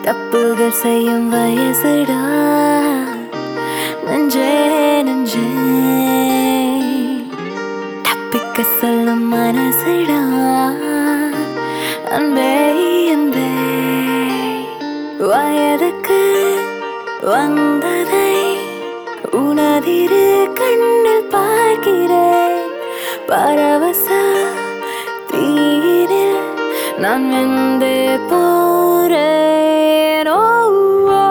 தப்புகள் செய்யும் வயசுடா நன்றே நன்றே தப்பிக்க சொல்லும் மனசுடா அன்பே அன்பே வயதுக்கு வந்ததை உனதிரு கண்ணில் பார்க்கிறேன் பரவச தீரில் நான் வெந்து போறேன் ஓ, ஓ.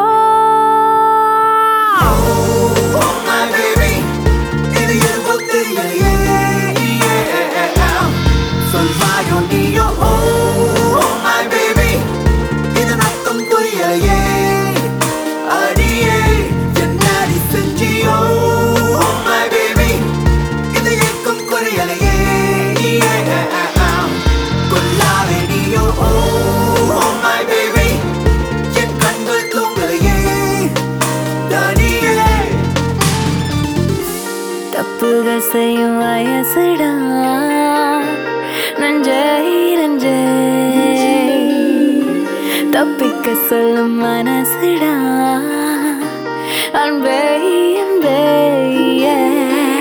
my baby இது எதுவும் தெரியலையே yeah. சொல்வாயோ நீயோ oh my baby இதன் அர்த்தம் புரியலையே அடியே என்னடி செஞ்சியோ oh my baby இது எங்கும் குறையலையே yeah. கொல்லாவே நீயோ oh my baby என் கண்கள் தூங்கலையே தனியே தப்புகள் செய்யும் வயசுடா நன்றே நன்றே தப்பிக்க சொல்லும் மனசுடா அன்பே அன்பே yeah.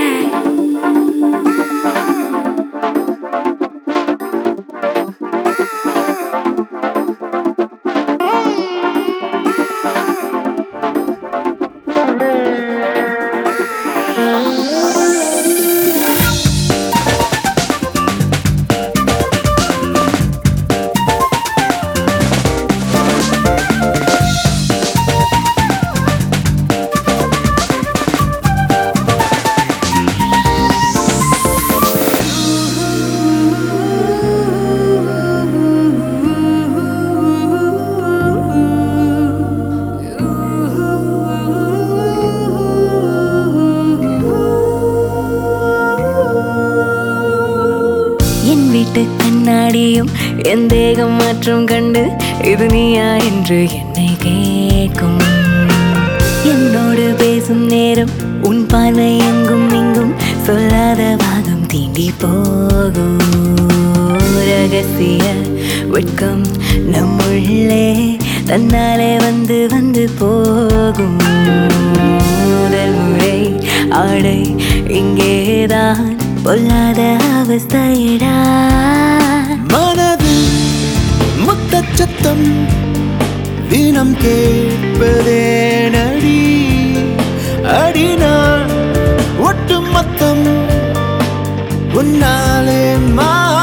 என் வீட்டு கண்ணாடியும் என் தேகம் மாற்றம் கண்டு இது நீயா என்று என்னை கேட்கும் என்னோடு பேசும் நேரம் உன் பார்வை எங்கும் இங்கும் சொல்லாத பாகம் தீண்டி போகும் ரகசிய வெட்கம் நம்முள்ளே தன்னாலே வந்து வந்து போகும் முதல் முறை ஆடை இங்கேதான் பொல்லாத அவஸ்தையடா மனது முத்தச்சத்தம் தினம் கேட்பதே நடி அடினாள் ஒட்டு மொத்தம் உன்னாலே மா